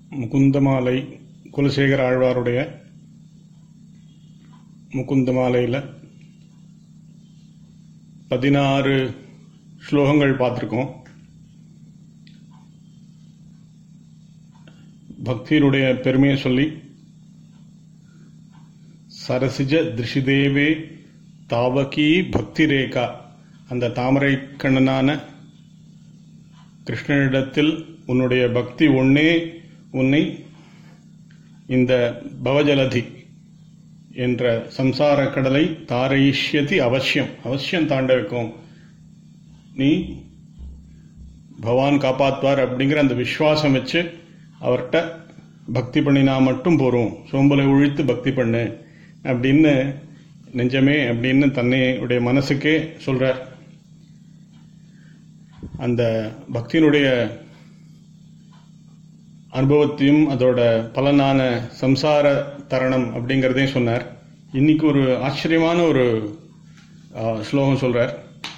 முகுந்தமாலை குலசேகர ஆழ்வாருடைய முகுந்தமாலையில் பதினாறு ஸ்லோகங்கள் பார்த்துருக்கோம் பக்தியினுடைய பெருமையை சொல்லி சரசிஜ திருஷிதேவே தாவகி பக்தி ரேகா அந்த தாமரை கண்ணனான கிருஷ்ணனிடத்தில் உன்னுடைய பக்தி ஒன்னே உன்னை இந்த பவஜலதி என்ற சம்சார கடலை தாரைஷ்யதி அவசியம் அவசியம் தாண்ட வைக்கும் நீ பகவான் காப்பாற்றுவார் அப்படிங்கிற அந்த விசுவாசம் வச்சு அவர்கிட்ட பக்தி பண்ணினா மட்டும் போறோம் சோம்பலை ஒழித்து பக்தி பண்ணு அப்படின்னு நெஞ்சமே அப்படின்னு தன்னையுடைய மனசுக்கே சொல்றார் அந்த பக்தியினுடைய அனுபவத்தையும் அதோட பலனான சம்சார தருணம் அப்படிங்கிறதையும் சொன்னார் இன்னைக்கு ஒரு ஆச்சரியமான ஒரு ஸ்லோகம் சொல்றார்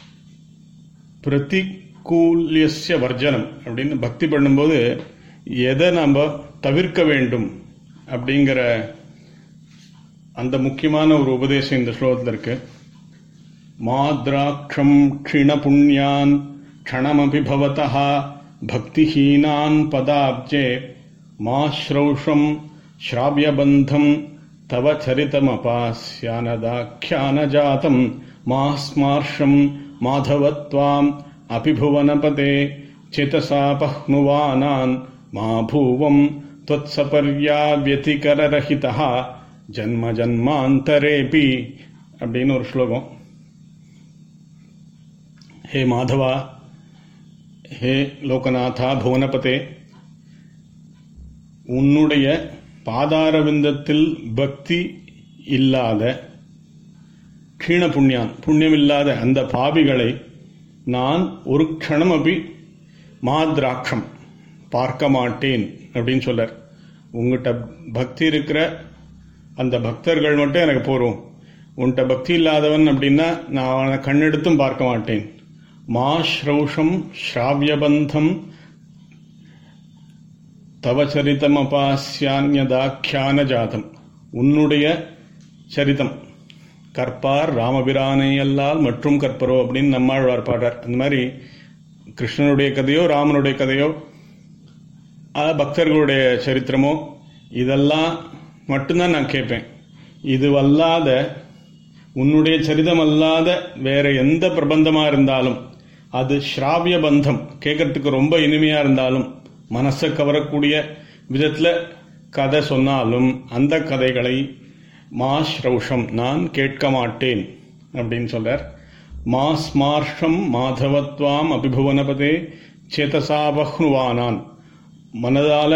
பிரதிகூல்யஸ்ய வர்ஜனம் அப்படின்னு பக்தி பண்ணும்போது எதை நம்ம தவிர்க்க வேண்டும் அப்படிங்கிற அந்த முக்கியமான ஒரு உபதேசம் இந்த ஸ்லோகத்தில் இருக்கு மாத்ராட்சம் க்ஷிண புண்ணியான் க்ஷணமபி பவதா பக்திஹீனான் பதாப்ஜே மா ஸ்ரௌஷம் ஸ்ராவியபந்தம் தவ சரிதமபாஸ்யானதாख्यानजातम् மா ஸ்மார்ஷம் மாதவத்வாம் அபிபுவனபதே சிதசாபஹ்னுவானான் மா பூவம் त्वत्सपर्याव्यतिकररहितः ஜன்ம ஜன்மாந்தரேபி அப்படின்னு ஒரு ஸ்லோகம் ஹே மாதவா ஹே லோகநாதா புவனபதே உன்னுடைய பாதாரவிந்தத்தில் பக்தி இல்லாத கீண புண்ணியான் புண்ணியமில்லாத அந்த பாவிகளை நான் ஒரு க்ஷணம் அப்படி மாத்ராட்சம் பார்க்க மாட்டேன் அப்படின்னு சொல்லார் உங்ககிட்ட பக்தி இருக்கிற அந்த பக்தர்கள் மட்டும் எனக்கு போறோம் உன்கிட்ட பக்தி இல்லாதவன் அப்படின்னா நான் அவனை கண்ணெடுத்தும் பார்க்க மாட்டேன் மா ஸ்ரௌஷம் ஸ்ராவியபந்தம் தவ சரிதம் அபாசியான்யதாக்கியான ஜாதம் உன்னுடைய சரிதம் கற்பார் ராமபிரானை அல்லால் மற்றும் கற்பரோ அப்படின்னு நம்மாழ்வார் பாடுறார் அந்த மாதிரி கிருஷ்ணனுடைய கதையோ ராமனுடைய கதையோ பக்தர்களுடைய சரித்திரமோ இதெல்லாம் மட்டும்தான் நான் கேட்பேன் இது அல்லாத உன்னுடைய சரிதம் அல்லாத வேற எந்த பிரபந்தமா இருந்தாலும் அது ஸ்ராவிய பந்தம் கேட்கறதுக்கு ரொம்ப இனிமையா இருந்தாலும் மனசை கவரக்கூடிய விதத்துல கதை சொன்னாலும் அந்த கதைகளை மா ஸ்ரௌஷம் நான் கேட்க மாட்டேன் அப்படின்னு சொல்றார் மா ஸ்மார்ஷம் மாதவத்வாம் அபிபுவனபதே சேதசாபஹ்னுவானான் மனதால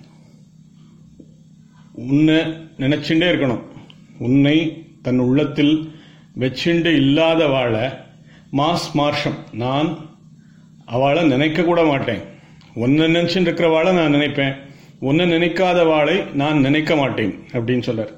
உன்னை நினைச்சுட்டே இருக்கணும் உன்னை தன் உள்ளத்தில் வச்சுண்டு இல்லாத வாழ மாஸ் மார்ஷம் நான் அவளை நினைக்க கூட மாட்டேன் உன்னை நினைச்சுட்டு இருக்கிற வாழை நான் நினைப்பேன் உன்னை நினைக்காத வாளை நான் நினைக்க மாட்டேன் அப்படின்னு சொல்றார்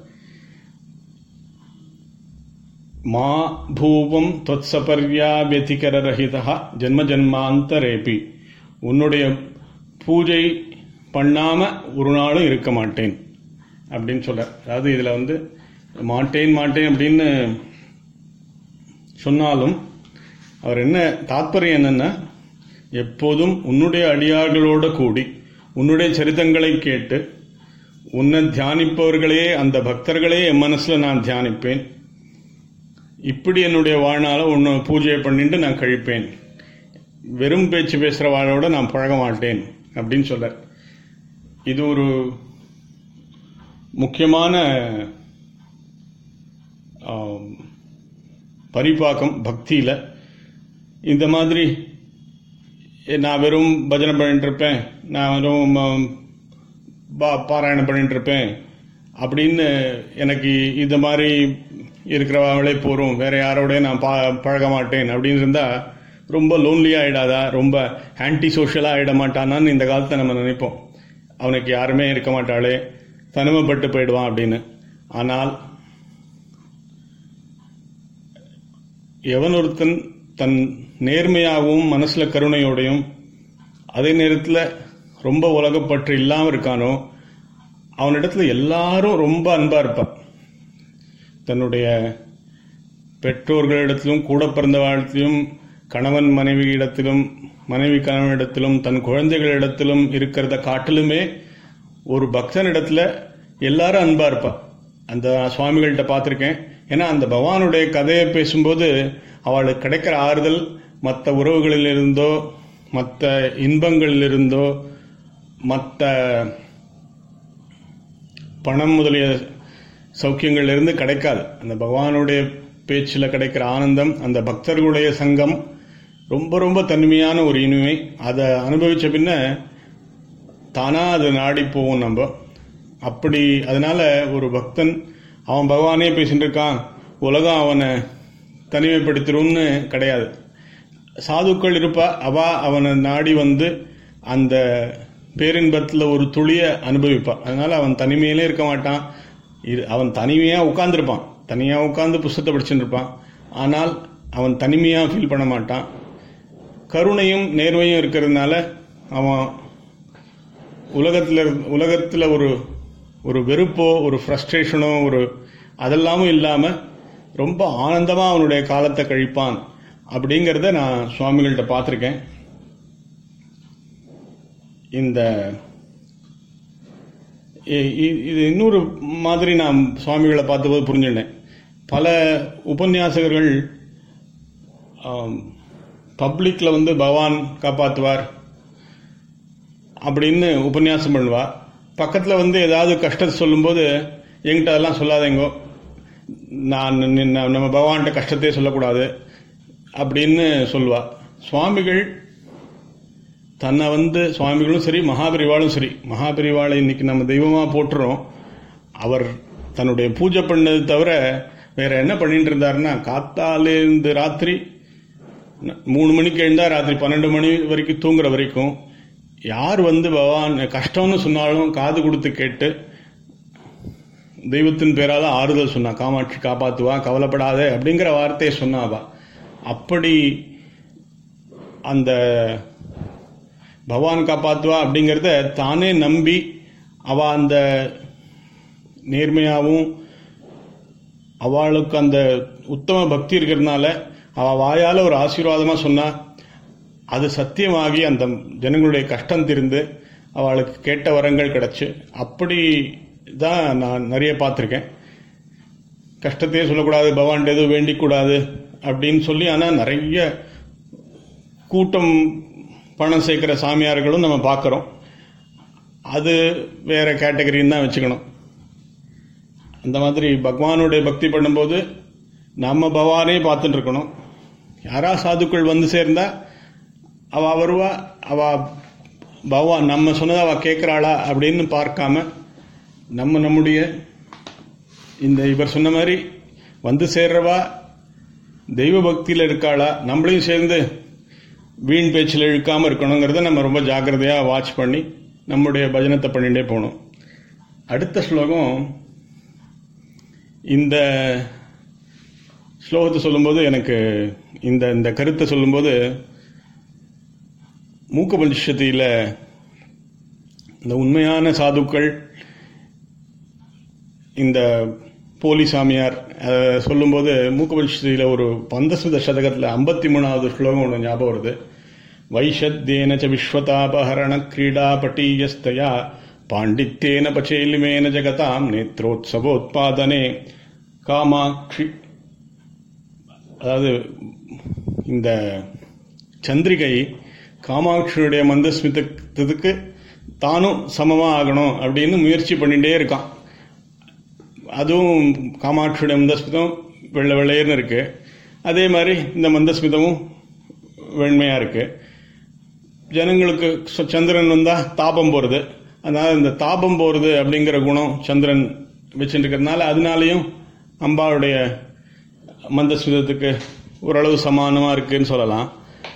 மா பூவம் தொத்சபர்யா வெதிகர ரஹிதா ஜென்ம ஜென்மாந்தரேபி உன்னுடைய பூஜை பண்ணாம ஒரு நாளும் இருக்க மாட்டேன் அப்படின்னு சொல்றார் அதாவது இதுல வந்து மாட்டேன் மாட்டேன் அப்படின்னு சொன்னாலும் அவர் என்ன தாத்பரியம் என்னன்னா எப்போதும் உன்னுடைய அடியார்களோட கூடி உன்னுடைய சரிதங்களை கேட்டு உன்னை தியானிப்பவர்களே அந்த பக்தர்களே என் மனசுல நான் தியானிப்பேன் இப்படி என்னுடைய வாழ்நாள உன்னை பூஜையை பண்ணிட்டு நான் கழிப்பேன் வெறும் பேச்சு பேசுற வாழோட நான் பழக மாட்டேன் அப்படின்னு சொல்றார் இது ஒரு முக்கியமான பரிபாக்கம் பக்தியில இந்த மாதிரி நான் வெறும் பஜனை பண்ணிட்டு இருப்பேன் நான் வெறும் பாராயணம் பண்ணிட்டு இருப்பேன் அப்படின்னு எனக்கு இந்த மாதிரி இருக்கிறவங்களே போகிறோம் வேற யாரோட நான் பா பழக மாட்டேன் அப்படின்னு இருந்தா ரொம்ப லோன்லியா ஆயிடாதா ரொம்ப ஆன்டி சோஷியலா ஆயிட மாட்டானான்னு இந்த காலத்தை நம்ம நினைப்போம் அவனுக்கு யாருமே இருக்க மாட்டாளே தனிமைப்பட்டு போயிடுவான் அப்படின்னு ஆனால் எவன் ஒருத்தன் தன் நேர்மையாகவும் மனசுல கருணையோடையும் அதே நேரத்தில் ரொம்ப உலகப்பற்று இல்லாமல் இருக்கானோ அவனிடத்துல எல்லாரும் ரொம்ப அன்பா இருப்பான் தன்னுடைய பெற்றோர்களிடத்திலும் கூட பிறந்தவாழ்த்திலும் கணவன் மனைவி இடத்திலும் மனைவி கணவனிடத்திலும் தன் குழந்தைகளிடத்திலும் இருக்கிறத காட்டிலுமே ஒரு பக்தனிடத்துல எல்லாரும் அன்பா இருப்பா அந்த சுவாமிகள்கிட்ட பார்த்துருக்கேன் ஏன்னா அந்த பகவானுடைய கதையை பேசும்போது அவளுக்கு கிடைக்கிற ஆறுதல் மற்ற உறவுகளிலிருந்தோ மற்ற இன்பங்களிலிருந்தோ மற்ற பணம் முதலிய சௌக்கியங்கள்ல இருந்து கிடைக்காது அந்த பகவானுடைய பேச்சில் கிடைக்கிற ஆனந்தம் அந்த பக்தர்களுடைய சங்கம் ரொம்ப ரொம்ப தனிமையான ஒரு இனிமை அதை அனுபவிச்ச பின்ன தானா அதை நாடி போவோம் நம்ம அப்படி அதனால ஒரு பக்தன் அவன் பகவானே பேசிட்டு இருக்கான் உலகம் அவனை தனிமைப்படுத்திடும்னு கிடையாது சாதுக்கள் இருப்பா அவ அவனை நாடி வந்து அந்த பேரின்பத்தில் ஒரு துளிய அனுபவிப்பா அதனால அவன் தனிமையிலே இருக்க மாட்டான் இது- அவன் தனிமையா உட்கார்ந்துருப்பான் தனியா உட்கார்ந்து புஸ்தத்தை படிச்சுட்டு இருப்பான் ஆனால் அவன் தனிமையா ஃபீல் பண்ண மாட்டான் கருணையும் நேர்மையும் இருக்கிறதுனால அவன் உலகத்துல உலகத்துல ஒரு ஒரு வெறுப்போ ஒரு ஃப்ரஸ்ட்ரேஷனோ ஒரு அதெல்லாமும் இல்லாம ரொம்ப ஆனந்தமா அவனுடைய காலத்தை கழிப்பான் அப்படிங்கிறத நான் சுவாமிகள்கிட்ட பார்த்துருக்கேன் இந்த இ- இ- இது இன்னொரு மாதிரி நான் சுவாமிகளை பார்த்தபோது புரிஞ்சுட்டேன் பல உபன்யாசகர்கள் பப்ளிக்ல வந்து பகவான் காப்பாற்றுவார் அப்படின்னு உபன்யாசம் பண்ணுவா பக்கத்தில் வந்து ஏதாவது கஷ்டத்தை சொல்லும்போது என்கிட்ட அதெல்லாம் சொல்லாதேங்கோ நான் நின்ன- நம்ம பகவான்கிட்ட கஷ்டத்தையே சொல்லக்கூடாது அப்படின்னு சொல்லுவா சுவாமிகள் தன்னை வந்து சுவாமிகளும் சரி மகாபரிவாளும் சரி மகாபரிவாளை இன்னைக்கு நம்ம தெய்வமாக போட்டுறோம் அவர் தன்னுடைய பூஜை பண்ணது தவிர வேற என்ன பண்ணிட்டு இருந்தாருன்னா காத்தாலேருந்து ராத்திரி ந- மூணு மணிக்கு எழுந்தா ராத்திரி பன்னெண்டு மணி வரைக்கும் தூங்குற வரைக்கும் யார் வந்து பகவான் கஷ்டம்னு சொன்னாலும் காது கொடுத்து கேட்டு தெய்வத்தின் பேரால ஆறுதல் சொன்னா காமாட்சி காப்பாத்துவா கவலைப்படாத அப்படிங்கிற வார்த்தையை சொன்னாவா அப்படி அந்த பகவான் காப்பாத்துவா அப்படிங்கிறத தானே நம்பி அவ அந்த நேர்மையாகவும் அவளுக்கு அந்த உத்தம பக்தி இருக்கிறதுனால அவ வாயால ஒரு ஆசீர்வாதமா சொன்னா அது சத்தியமாகி அந்த ஜனங்களுடைய கஷ்டம் தீர்ந்து அவளுக்கு கேட்ட வரங்கள் கிடைச்சு அப்படி தான் நான் நிறைய பார்த்துருக்கேன் கஷ்டத்தையே சொல்லக்கூடாது பகவான் எதுவும் வேண்டிக் கூடாது அப்படின்னு சொல்லி ஆனால் நிறைய கூட்டம் பணம் சேர்க்கிற சாமியார்களும் நம்ம பார்க்குறோம் அது வேற கேட்டகரின்னு தான் வச்சுக்கணும் அந்த மாதிரி பகவானுடைய பக்தி பண்ணும்போது நம்ம பகவானே பார்த்துட்டு இருக்கணும் யாரா சாதுக்கள் வந்து சேர்ந்தா அவ வருவா அவ பகவான் நம்ம சொன்னதை அவ கேட்குறாளா அப்படின்னு பார்க்காம நம்ம நம்முடைய இந்த இவர் சொன்ன மாதிரி வந்து சேர்றவா தெய்வ பக்தியில் இருக்காளா நம்மளையும் சேர்ந்து வீண் பேச்சில் இழுக்காம இருக்கணுங்கிறத நம்ம ரொம்ப ஜாக்கிரதையா வாட்ச் பண்ணி நம்முடைய பஜனத்தை பண்ணிட்டே போகணும் அடுத்த ஸ்லோகம் இந்த ஸ்லோகத்தை சொல்லும்போது எனக்கு இந்த இந்த கருத்தை சொல்லும்போது மூக்க பஞ்சத்தில் இந்த உண்மையான சாதுக்கள் இந்த போலி சாமியார் அதை சொல்லும்போது மூக்கபட்சத்தில் ஒரு பந்தஸ்மித சதகத்தில் ஐம்பத்தி மூணாவது ஸ்லோகம் ஒன்று ஞாபகம் வருது வைஷத்யேன ச விஸ்வதாபஹரண கிரீடா பட்டீயஸ்தயா பாண்டித்யேன பச்சேலிமேன ஜகதாம் நேத்ரோத்சவோத்பாதனே காமாட்சி அதாவது இந்த சந்திரிகை காமாட்சியுடைய மந்தஸ்மிதத்துக்கு தானும் சமமா ஆகணும் அப்படின்னு முயற்சி பண்ணிட்டே இருக்கான் அதுவும் காமாட்சியுடைய மந்தஸ்மிதம் வெள்ளை வெள்ளையர்னு இருக்கு அதே மாதிரி இந்த மந்தஸ்மிதமும் வெண்மையா இருக்கு ஜனங்களுக்கு ச- சந்திரன் வந்தா தாபம் போறது அதனால இந்த தாபம் போறது அப்படிங்கிற குணம் சந்திரன் வச்சுட்டு இருக்கிறதுனால அதனாலையும் அம்பாளுடைய மந்தஸ்மிதத்துக்கு ஓரளவு சமானமா இருக்குன்னு சொல்லலாம்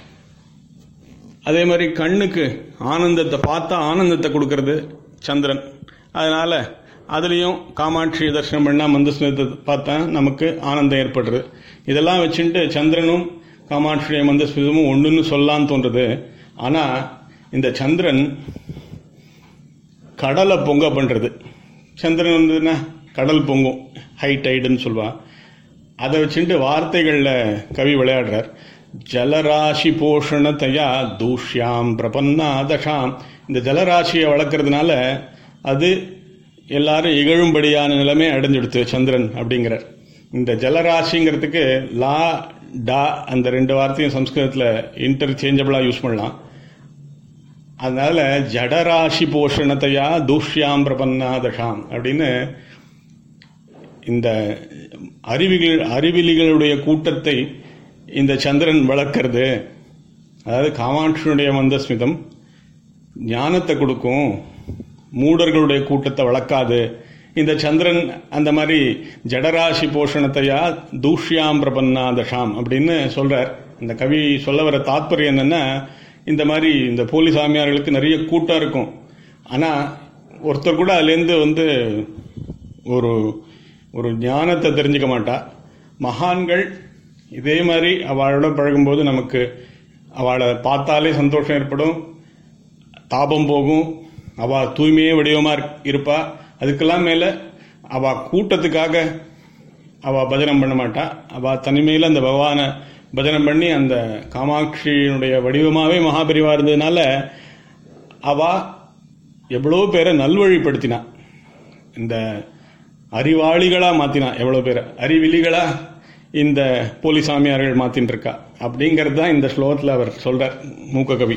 அதே மாதிரி கண்ணுக்கு ஆனந்தத்தை பார்த்தா ஆனந்தத்தை கொடுக்கறது சந்திரன் அதனால அதுலேயும் காமாட்சி தரிசனம் பண்ணா மந்தஸ்மிதத்தை பார்த்தா நமக்கு ஆனந்தம் ஏற்படுறது இதெல்லாம் வச்சுட்டு சந்திரனும் காமாட்சியுடைய மந்தஸ்மிதமும் ஒன்றுன்னு சொல்லலான்னு தோன்றுது ஆனால் இந்த சந்திரன் கடலை பொங்க பண்ணுறது சந்திரன் வந்ததுன்னா கடல் பொங்கும் ஹை டைடுன்னு சொல்லுவான் அதை வச்சுட்டு வார்த்தைகளில் கவி விளையாடுறார் ஜலராசி போஷணத்தையா தூஷ்யாம் பிரபன்னாதஷாம் இந்த ஜலராசியை வளர்க்கறதுனால அது எல்லாரும் இகழும்படியான நிலைமை அடைஞ்சுடுத்து சந்திரன் அப்படிங்கிறார் இந்த ஜலராசிங்கிறதுக்கு லா டா அந்த ரெண்டு வார்த்தையும் சம்ஸ்கிருதத்தில் இன்டர்சேஞ்சபிளாக யூஸ் பண்ணலாம் அதனால ஜடராசி போஷணத்தையா தூஷ்யாம் பிரபன்னாதஷாம் அப்படின்னு இந்த அறிவிகள் அறிவிலிகளுடைய கூட்டத்தை இந்த சந்திரன் வளர்க்கறது அதாவது காமாட்சியுடைய மந்தஸ்மிதம் ஞானத்தை கொடுக்கும் மூடர்களுடைய கூட்டத்தை வளர்க்காது இந்த சந்திரன் அந்த மாதிரி ஜடராசி போஷணத்தையா தூஷ்யாம் பிரபன்னாதஷாம் அப்படின்னு சொல்றார் இந்த கவி சொல்ல வர தாத்பரியம் என்னன்னா இந்த மாதிரி இந்த போலி சாமியார்களுக்கு நிறைய கூட்டம் இருக்கும் ஆனா ஒருத்தர் கூட அதுலேருந்து வந்து ஒரு ஒரு ஞானத்தை தெரிஞ்சுக்க மாட்டா மகான்கள் இதே மாதிரி அவளோட பழகும்போது நமக்கு அவளை பார்த்தாலே சந்தோஷம் ஏற்படும் தாபம் போகும் அவ தூய்மையே வடிவமா இருப்பா அதுக்கெல்லாம் மேல அவ கூட்டத்துக்காக அவ பஜனம் பண்ண மாட்டா அவ தனிமையில அந்த பகவானை பஜனம் பண்ணி அந்த காமாட்சியினுடைய வடிவமாவே மகாபரிவா இருந்ததுனால அவ எவ்வளோ பேரை நல்வழிப்படுத்தினா இந்த அறிவாளிகளா மாத்தினா எவ்வளவு பேரை அறிவிலிகளா இந்த போலி சாமியார்கள் மாத்தின்னு இருக்கா அப்படிங்கிறது தான் இந்த ஸ்லோகத்தில் அவர் சொல்றார் மூக்க கவி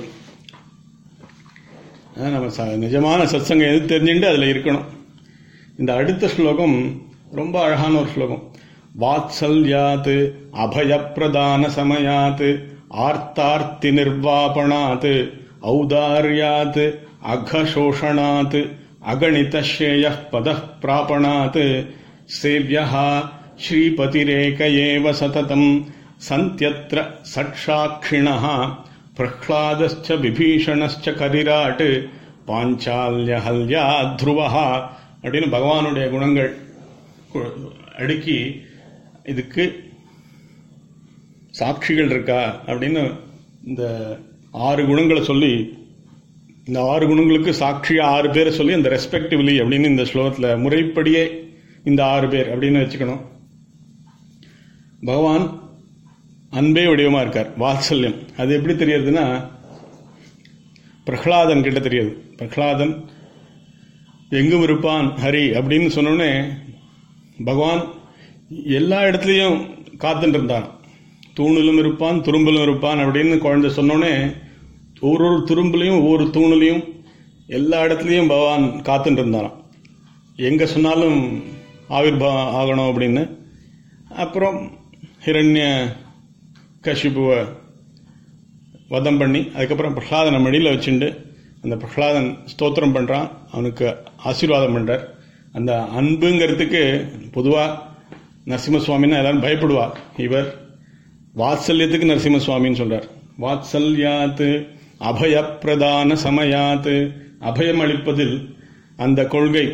அதான் நம்ம ச- நிஜமான சத்சங்கம் எது தெரிஞ்சுட்டு அதில் இருக்கணும் இந்த அடுத்த ஸ்லோகம் ரொம்ப அழகான ஒரு ஸ்லோகம் வாத்சல்யாத் அபயப்பிரதான சமயாத் ஆர்த்தார்த்தி நிர்வாபணாத் ஔதார்யாத் அகசோஷணாத் அகணிதஸ்ரேய பத பிராபணாத் சேவ்யः ஸ்ரீபதிரேக ஏவ சததம் சந்தியத்ர சட்சாட்சிணः பிரஹ்லாதश्च விபீஷணश्च கரிராட் பாஞ்சால்யஹல்யா த்ருவஹா அப்படின்னு பகவானுடைய குணங்கள் கு- அடுக்கி இதுக்கு சாட்சிகள் இருக்கா அப்படின்னு இந்த ஆறு குணங்களை சொல்லி இந்த ஆறு குணங்களுக்கு சாட்சியா ஆறு பேரை சொல்லி அந்த ரெஸ்பெக்டிவ்லி அப்படின்னு இந்த ஸ்லோகத்தில் முறைப்படியே இந்த ஆறு பேர் அப்படின்னு வச்சுக்கணும் பகவான் அன்பே வடிவமா இருக்கார் வாத்சல்யம் அது எப்படி தெரியறதுன்னா பிரஹ்லாதன் கிட்ட தெரியுது பிரஹ்லாதன் எங்கும் இருப்பான் ஹரி அப்படின்னு சொன்னோடனே பகவான் எல்லா இடத்துலையும் காத்துட்டு இருந்தான் தூணிலும் இருப்பான் துரும்பிலும் இருப்பான் அப்படின்னு குழந்தை சொன்னோடனே ஒரு ஒரு துரும்புலையும் ஒவ்வொரு தூணிலையும் எல்லா இடத்துலையும் பகவான் காத்துட்டு இருந்தாராம் எங்க சொன்னாலும் ஆவிர்பா ஆகணும் அப்படின்னு அப்புறம் ஹிரண்ய கஷிபுவை வதம் பண்ணி அதுக்கப்புறம் பிரஹ்லாதனை மடியில் வச்சுண்டு அந்த பிரஹ்லாதன் ஸ்தோத்திரம் பண்ணுறான் அவனுக்கு ஆசீர்வாதம் பண்ணுறார் அந்த அன்புங்கிறதுக்கு பொதுவாக நரசிம்மசுவாமின்னா எல்லாரும் பயப்படுவா இவர் வாத்சல்யத்துக்கு நரசிம்மசுவாமின்னு சொல்றார் வாத்சல்யாத் அபயப்பிரதான சமயாத் அபயம் அளிப்பதில் அந்த கொள்கை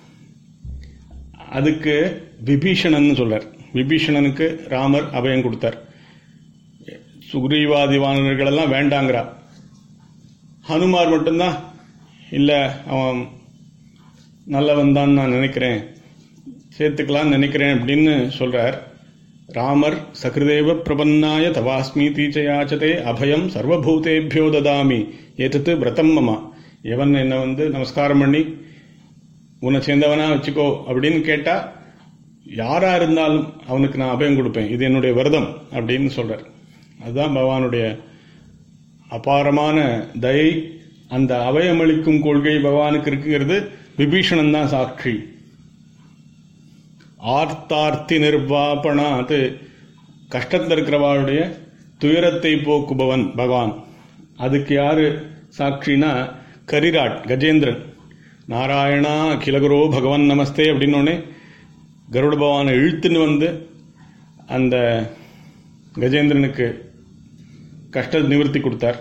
அதுக்கு விபீஷணன் சொல்றார் விபீஷணனுக்கு ராமர் அபயம் கொடுத்தார் சுக்ரீவாதி வானர்கள் எல்லாம் வேண்டாங்கிறா ஹனுமார் மட்டும்தான் இல்லை அவன் நல்லவன் தான் நான் நினைக்கிறேன் சேர்த்துக்கலாம்னு நினைக்கிறேன் அப்படின்னு சொல்றார் ராமர் சகிருதேவ பிரபன்னாய தவாஸ்மி தீச்சயாச்சதே அபயம் சர்வபூதேபியோ ததாமி ஏற்றது விரதம் மமா எவன் என்னை வந்து நமஸ்காரம் பண்ணி உன்னை சேர்ந்தவனா வச்சுக்கோ அப்படின்னு கேட்டா யாரா இருந்தாலும் அவனுக்கு நான் அபயம் கொடுப்பேன் இது என்னுடைய விரதம் அப்படின்னு சொல்றார் அதுதான் பகவானுடைய அபாரமான தயை அந்த அபயமளிக்கும் கொள்கை பகவானுக்கு இருக்குங்கிறது விபீஷணன் தான் சாட்சி ஆர்த்தார்த்தி நிர்வாபணாத் கஷ்டத்தில் இருக்கிறவாளுடைய துயரத்தை போக்குபவன் பகவான் அதுக்கு யாரு சாட்சினா கரிராட் கஜேந்திரன் நாராயணா அகிலகுரோ பகவான் நமஸ்தே அப்படின்னோடனே கருட பகவானை இழுத்துன்னு வந்து அந்த கஜேந்திரனுக்கு கஷ்ட நிவர்த்தி கொடுத்தார்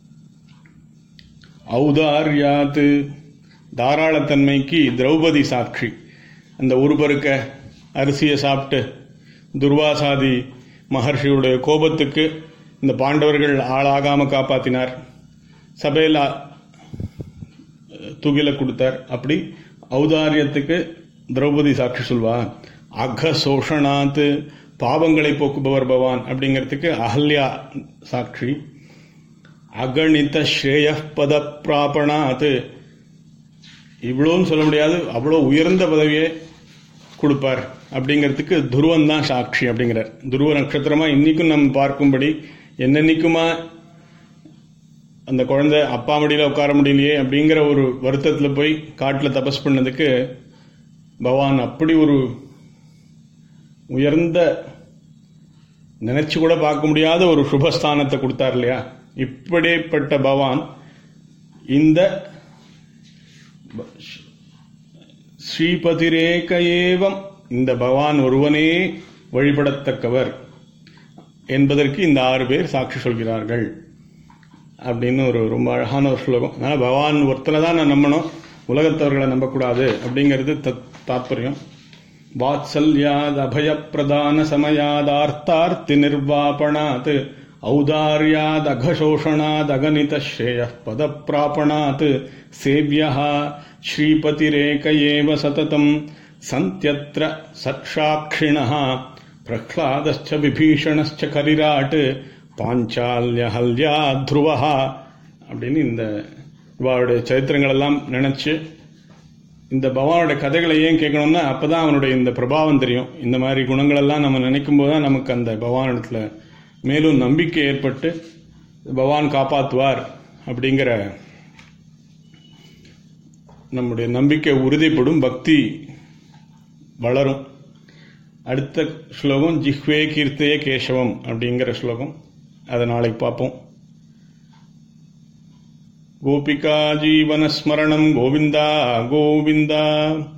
ஔதார்யாத்து தாராளத்தன்மைக்கு திரௌபதி சாட்சி அந்த ஒரு பருக்க அரிசியை சாப்பிட்டு துர்வாசாதி மகர்ஷியுடைய கோபத்துக்கு இந்த பாண்டவர்கள் ஆளாகாம காப்பாத்தினார் சபையில் துகில கொடுத்தார் அப்படி ஔதாரியத்துக்கு திரௌபதி சாட்சி சொல்வா அக சோஷனாத் பாவங்களை போக்குபவர் பவான் அப்படிங்கிறதுக்கு அகல்யா சாட்சி அகணித ஸ்ரேய பத பிராபணாத் இவ்வளோன்னு சொல்ல முடியாது அவ்வளோ உயர்ந்த பதவியை கொடுப்பார் அப்படிங்கிறதுக்கு துருவன் தான் சாட்சி அப்படிங்கிறார் துருவ நட்சத்திரமா இன்னைக்கும் நம்ம பார்க்கும்படி என்னென்னைக்குமா அந்த குழந்தை அப்பா மடியில் உட்கார முடியலையே அப்படிங்கிற ஒரு வருத்தத்தில் போய் காட்டில் தபஸ் பண்ணதுக்கு பகவான் அப்படி ஒரு உயர்ந்த நினைச்சு கூட பார்க்க முடியாத ஒரு சுபஸ்தானத்தை கொடுத்தார் இல்லையா இப்படிப்பட்ட பகவான் இந்த ஸ்ரீபதிரேக ஏவம் இந்த பகவான் ஒருவனே வழிபடத்தக்கவர் என்பதற்கு இந்த ஆறு பேர் சாட்சி சொல்கிறார்கள் அப்படின்னு ஒரு ரொம்ப அழகான ஒரு ஸ்லோகம் அதனால் பகவான் ஒருத்தனை தான் நான் நம்பணும் உலகத்தவர்களை நம்பக்கூடாது அப்படிங்கிறது தத் தாத்பரியம் வாத்சல்யாத் அபயப்பிரதான சமயாதார்த்தார்த்தி நிர்வாபணாத் ஔதார்யாத் அகசோஷணாத் அகனித ஸ்ரேய பதப்பிராபணாத் சேவியா ஸ்ரீபதிரேக ஏவ சததம் சந்தியத்ர சட்சாட்சிணः பிரஹ்லாதश्च விபீஷணश्च கரிராட் பாஞ்சால்ய ஹல்யா துருவஹா அப்படின்னு இந்த இவாளுடைய சரித்திரங்கள் எல்லாம் நினைச்சு இந்த பகவானுடைய கதைகளை ஏன் கேட்கணும்னா அப்பதான் அவனுடைய இந்த பிரபாவம் தெரியும் இந்த மாதிரி குணங்கள் எல்லாம் நம்ம நினைக்கும் போது தான் நமக்கு அந்த பகவானிடத்துல மேலும் நம்பிக்கை ஏற்பட்டு பகவான் காப்பாற்றுவார் அப்படிங்கிற நம்முடைய நம்பிக்கை உறுதிப்படும் பக்தி வளரும் அடுத்த ஸ்லோகம் ஜிஹ்வே கீர்த்தய கேசவம் அப்படிங்கிற ஸ்லோகம் அதை நாளைக்கு பார்ப்போம் கோபிகா ஜீவனஸ்மரணம் கோவிந்தா கோவிந்தா